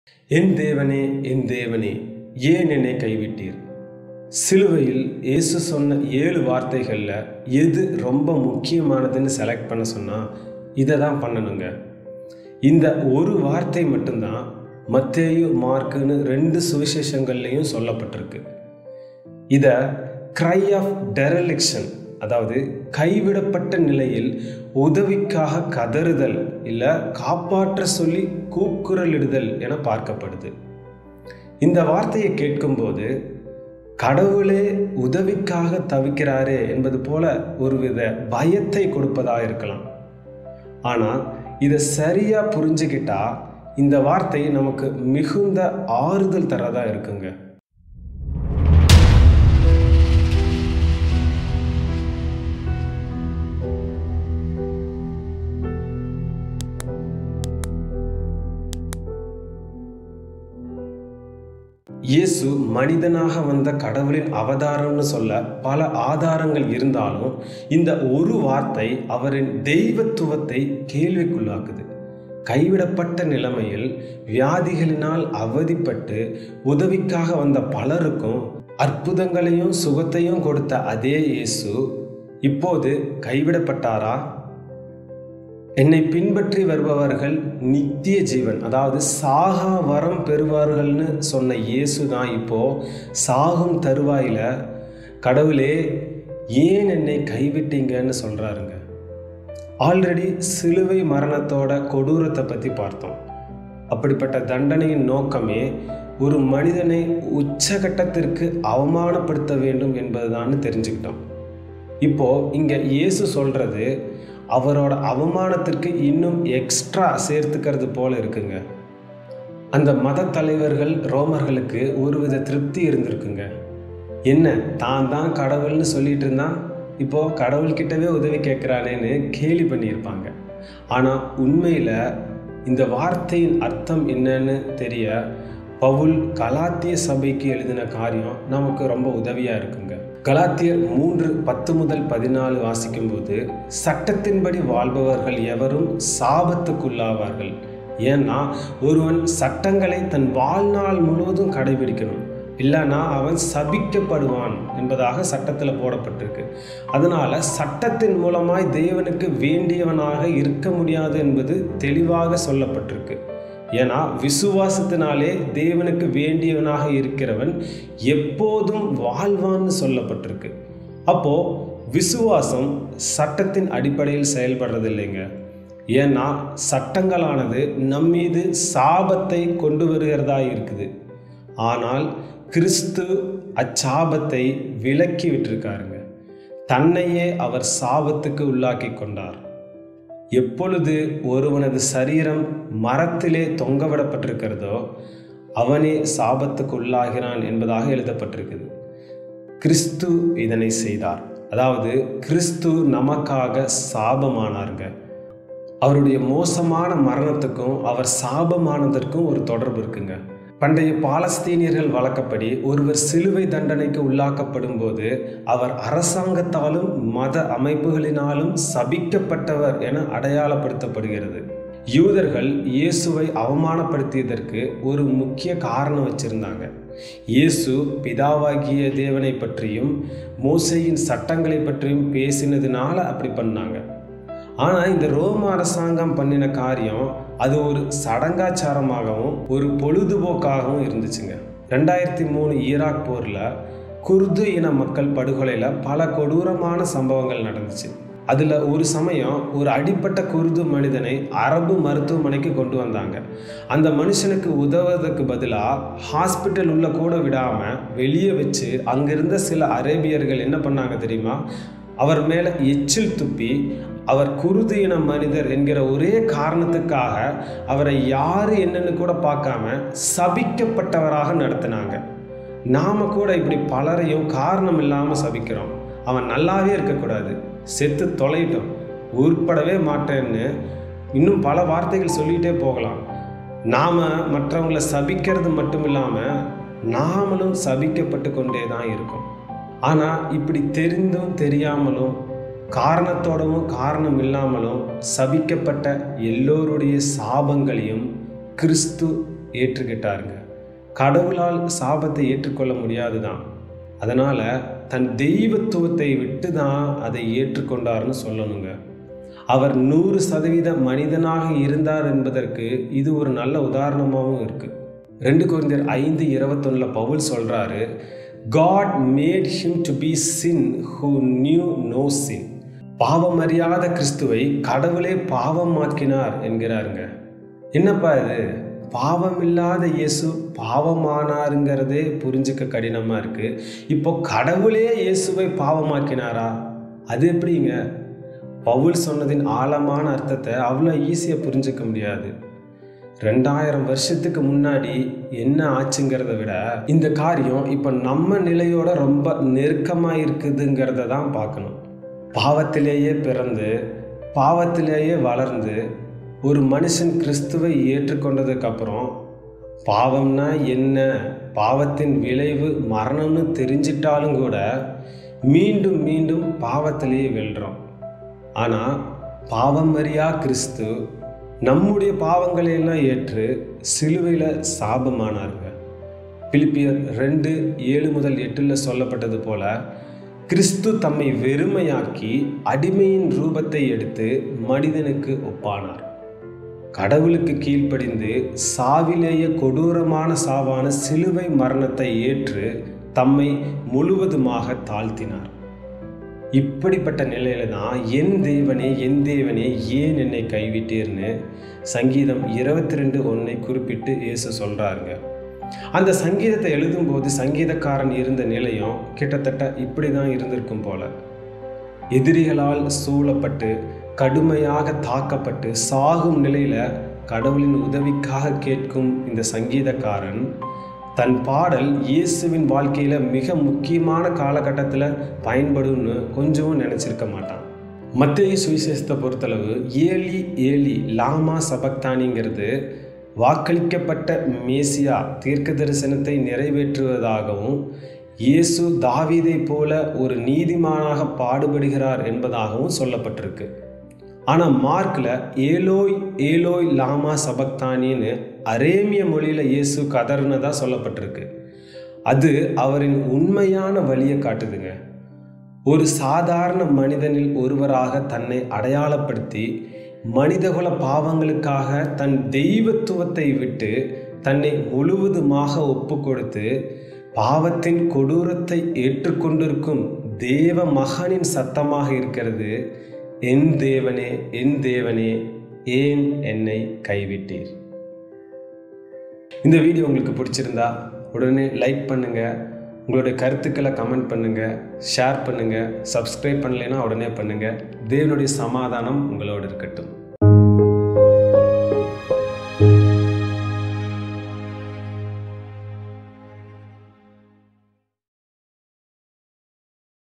என் தேவனே என் தேவனே ஏன் என்னை கைவிட்டீர் சிலுவையில் இயேசு சொன்ன ஏழு வார்த்தைகளில் எது ரொம்ப முக்கியமானதுன்னு செலக்ட் பண்ண சொன்னால் இதை தான் பண்ணணுங்க இந்த ஒரு வார்த்தை மட்டும்தான் மத்தேயு மார்க்குன்னு ரெண்டு சுவிசேஷங்கள்லையும் சொல்லப்பட்டிருக்கு இதை க்ரை ஆஃப் டெரலிக்ஷன் அதாவது கைவிடப்பட்ட நிலையில் உதவிக்காக கதறுதல் இல்லை காப்பாற்ற சொல்லி கூக்குரலிடுதல் என பார்க்கப்படுது இந்த வார்த்தையை கேட்கும்போது கடவுளே உதவிக்காக தவிக்கிறாரே என்பது போல ஒருவித பயத்தை கொடுப்பதாக இருக்கலாம் ஆனால் இதை சரியாக புரிஞ்சுக்கிட்டா இந்த வார்த்தை நமக்கு மிகுந்த ஆறுதல் தரதா இருக்குங்க இயேசு மனிதனாக வந்த கடவுளின் அவதாரம்னு சொல்ல பல ஆதாரங்கள் இருந்தாலும் இந்த ஒரு வார்த்தை அவரின் தெய்வத்துவத்தை கேள்விக்குள்ளாக்குது கைவிடப்பட்ட நிலைமையில் வியாதிகளினால் அவதிப்பட்டு உதவிக்காக வந்த பலருக்கும் அற்புதங்களையும் சுகத்தையும் கொடுத்த அதே இயேசு இப்போது கைவிடப்பட்டாரா என்னை பின்பற்றி வருபவர்கள் நித்திய ஜீவன் அதாவது சாகா வரம் பெறுவார்கள்னு சொன்ன இயேசு தான் இப்போ சாகும் தருவாயில கடவுளே ஏன் என்னை கைவிட்டீங்கன்னு சொல்றாருங்க ஆல்ரெடி சிலுவை மரணத்தோட கொடூரத்தை பற்றி பார்த்தோம் அப்படிப்பட்ட தண்டனையின் நோக்கமே ஒரு மனிதனை உச்சகட்டத்திற்கு அவமானப்படுத்த வேண்டும் என்பதுதான்னு தெரிஞ்சுக்கிட்டோம் இப்போ இங்கே இயேசு சொல்றது அவரோட அவமானத்திற்கு இன்னும் எக்ஸ்ட்ரா சேர்த்துக்கிறது போல இருக்குங்க அந்த மத தலைவர்கள் ரோமர்களுக்கு ஒருவித திருப்தி இருந்திருக்குங்க என்ன தான் தான் கடவுள்னு சொல்லிட்டு இருந்தான் இப்போ கடவுள்கிட்டவே உதவி கேட்குறானேன்னு கேலி பண்ணியிருப்பாங்க ஆனால் உண்மையில் இந்த வார்த்தையின் அர்த்தம் என்னன்னு தெரிய பவுல் கலாத்திய சபைக்கு எழுதின காரியம் நமக்கு ரொம்ப உதவியாக இருக்குங்க கலாத்தியர் மூன்று பத்து முதல் பதினாலு வாசிக்கும்போது சட்டத்தின்படி வாழ்பவர்கள் எவரும் சாபத்துக்குள்ளாவார்கள் ஏன்னா ஒருவன் சட்டங்களை தன் வாழ்நாள் முழுவதும் கடைபிடிக்கணும் இல்லைன்னா அவன் சபிக்கப்படுவான் என்பதாக சட்டத்தில் போடப்பட்டிருக்கு அதனால சட்டத்தின் மூலமாய் தேவனுக்கு வேண்டியவனாக இருக்க முடியாது என்பது தெளிவாக சொல்லப்பட்டிருக்கு ஏன்னா விசுவாசத்தினாலே தேவனுக்கு வேண்டியவனாக இருக்கிறவன் எப்போதும் வாழ்வான்னு சொல்லப்பட்டிருக்கு அப்போ விசுவாசம் சட்டத்தின் அடிப்படையில் செயல்படுறது இல்லைங்க ஏன்னா சட்டங்களானது நம்மீது சாபத்தை கொண்டு வருகிறதா இருக்குது ஆனால் கிறிஸ்து அச்சாபத்தை விலக்கி விட்டிருக்காருங்க தன்னையே அவர் சாபத்துக்கு உள்ளாக்கி கொண்டார் எப்பொழுது ஒருவனது சரீரம் மரத்திலே தொங்கவிடப்பட்டிருக்கிறதோ அவனே சாபத்துக்கு உள்ளாகிறான் என்பதாக எழுதப்பட்டிருக்குது கிறிஸ்து இதனை செய்தார் அதாவது கிறிஸ்து நமக்காக சாபமானாருங்க அவருடைய மோசமான மரணத்துக்கும் அவர் சாபமானதற்கும் ஒரு தொடர்பு இருக்குங்க பண்டைய பாலஸ்தீனியர்கள் வழக்கப்படி ஒருவர் சிலுவை தண்டனைக்கு உள்ளாக்கப்படும் போது அவர் அரசாங்கத்தாலும் மத அமைப்புகளினாலும் சபிக்கப்பட்டவர் என அடையாளப்படுத்தப்படுகிறது யூதர்கள் இயேசுவை அவமானப்படுத்தியதற்கு ஒரு முக்கிய காரணம் வச்சிருந்தாங்க இயேசு பிதாவாகிய தேவனை பற்றியும் மோசையின் சட்டங்களை பற்றியும் பேசினதுனால அப்படி பண்ணாங்க ஆனால் இந்த ரோம அரசாங்கம் பண்ணின காரியம் அது ஒரு சடங்காச்சாரமாகவும் ஒரு பொழுதுபோக்காகவும் இருந்துச்சுங்க ரெண்டாயிரத்தி மூணு ஈராக் போரில் குர்து இன மக்கள் படுகொலையில் பல கொடூரமான சம்பவங்கள் நடந்துச்சு அதில் ஒரு சமயம் ஒரு அடிப்பட்ட குருது மனிதனை அரபு மருத்துவமனைக்கு கொண்டு வந்தாங்க அந்த மனுஷனுக்கு உதவுவதற்கு பதிலாக ஹாஸ்பிட்டல் உள்ள கூட விடாமல் வெளியே வச்சு அங்கிருந்த சில அரேபியர்கள் என்ன பண்ணாங்க தெரியுமா அவர் மேலே எச்சில் துப்பி அவர் குருது இன மனிதர் என்கிற ஒரே காரணத்துக்காக அவரை யார் என்னன்னு கூட பார்க்காம சபிக்கப்பட்டவராக நடத்தினாங்க நாம கூட இப்படி பலரையும் காரணம் இல்லாமல் சபிக்கிறோம் அவன் நல்லாவே இருக்கக்கூடாது செத்து தொலைட்டோம் உருப்படவே மாட்டேன்னு இன்னும் பல வார்த்தைகள் சொல்லிகிட்டே போகலாம் நாம் மற்றவங்களை சபிக்கிறது மட்டும் இல்லாமல் நாமளும் சபிக்கப்பட்டு கொண்டே தான் இருக்கோம் ஆனால் இப்படி தெரிந்தும் தெரியாமலும் காரணத்தோடவும் காரணம் இல்லாமலும் சபிக்கப்பட்ட எல்லோருடைய சாபங்களையும் கிறிஸ்து ஏற்றுக்கிட்டாருங்க கடவுளால் சாபத்தை ஏற்றுக்கொள்ள முடியாது தான் அதனால் தன் தெய்வத்துவத்தை விட்டு தான் அதை ஏற்றுக்கொண்டார்னு சொல்லணுங்க அவர் நூறு சதவீத மனிதனாக இருந்தார் என்பதற்கு இது ஒரு நல்ல உதாரணமாகவும் இருக்குது ரெண்டு குழந்தையர் ஐந்து இருபத்தொன்னில் பவுல் சொல்கிறாரு God made him to be sin who knew no sin பாவம் அறியாத கிறிஸ்துவை கடவுளே பாவமாக்கினார் என்கிறாருங்க என்னப்பா இது பாவம் இல்லாத இயேசு பாவமானாருங்கிறதே புரிஞ்சுக்க கடினமாக இருக்குது இப்போ கடவுளே இயேசுவை பாவமாக்கினாரா அது எப்படிங்க பவுல் சொன்னதின் ஆழமான அர்த்தத்தை அவ்வளோ ஈஸியாக புரிஞ்சுக்க முடியாது ரெண்டாயிரம் வருஷத்துக்கு முன்னாடி என்ன ஆச்சுங்கிறத விட இந்த காரியம் இப்போ நம்ம நிலையோட ரொம்ப நெருக்கமாக இருக்குதுங்கிறத தான் பார்க்கணும் பாவத்திலேயே பிறந்து பாவத்திலேயே வளர்ந்து ஒரு மனுஷன் கிறிஸ்துவை ஏற்றுக்கொண்டதுக்கப்புறம் பாவம்னா என்ன பாவத்தின் விளைவு மரணம்னு தெரிஞ்சிட்டாலும் கூட மீண்டும் மீண்டும் பாவத்திலேயே வெல்றோம் ஆனால் பாவம் அறியா கிறிஸ்து நம்முடைய பாவங்களை எல்லாம் ஏற்று சிலுவையில் சாபமானாருங்க பிலிப்பியர் ரெண்டு ஏழு முதல் எட்டில் சொல்லப்பட்டது போல கிறிஸ்து தம்மை வெறுமையாக்கி அடிமையின் ரூபத்தை எடுத்து மனிதனுக்கு ஒப்பானார் கடவுளுக்கு கீழ்ப்படிந்து சாவிலேயே கொடூரமான சாவான சிலுவை மரணத்தை ஏற்று தம்மை முழுவதுமாக தாழ்த்தினார் இப்படிப்பட்ட நிலையில தான் என் தேவனே என் தேவனே ஏன் என்னை கைவிட்டீர்னு சங்கீதம் இருபத்தி ரெண்டு ஒன்னை குறிப்பிட்டு இயேசு சொல்கிறாருங்க அந்த சங்கீதத்தை எழுதும்போது சங்கீதக்காரன் இருந்த நிலையம் கிட்டத்தட்ட இப்படி தான் இருந்திருக்கும் போல எதிரிகளால் சூழப்பட்டு கடுமையாக தாக்கப்பட்டு சாகும் நிலையில் கடவுளின் உதவிக்காக கேட்கும் இந்த சங்கீதக்காரன் தன் பாடல் இயேசுவின் வாழ்க்கையில் மிக முக்கியமான காலகட்டத்தில் பயன்படும்னு கொஞ்சமும் நினச்சிருக்க மாட்டான் மத்திய சுவிசேஷத்தை பொறுத்தளவு ஏலி ஏலி லாமா சபக்தானிங்கிறது வாக்களிக்கப்பட்ட மேசியா தீர்க்க தரிசனத்தை நிறைவேற்றுவதாகவும் இயேசு தாவீதை போல ஒரு நீதிமானாக பாடுபடுகிறார் என்பதாகவும் சொல்லப்பட்டிருக்கு ஆனால் மார்க்கில் ஏலோய் ஏலோய் லாமா சபக்தானின்னு அரேமிய மொழியில் இயேசு கதர்னதா சொல்லப்பட்டிருக்கு அது அவரின் உண்மையான வழியை காட்டுதுங்க ஒரு சாதாரண மனிதனில் ஒருவராக தன்னை அடையாளப்படுத்தி மனிதகுல பாவங்களுக்காக தன் தெய்வத்துவத்தை விட்டு தன்னை முழுவதுமாக ஒப்பு கொடுத்து பாவத்தின் கொடூரத்தை ஏற்றுக்கொண்டிருக்கும் தேவ மகனின் சத்தமாக இருக்கிறது என் தேவனே என் தேவனே ஏன் என்னை கைவிட்டீர் இந்த வீடியோ உங்களுக்கு பிடிச்சிருந்தா உடனே லைக் பண்ணுங்கள் உங்களுடைய கருத்துக்களை கமெண்ட் பண்ணுங்கள் ஷேர் பண்ணுங்கள் சப்ஸ்கிரைப் பண்ணலைன்னா உடனே பண்ணுங்கள் தேவனுடைய சமாதானம் உங்களோடு இருக்கட்டும்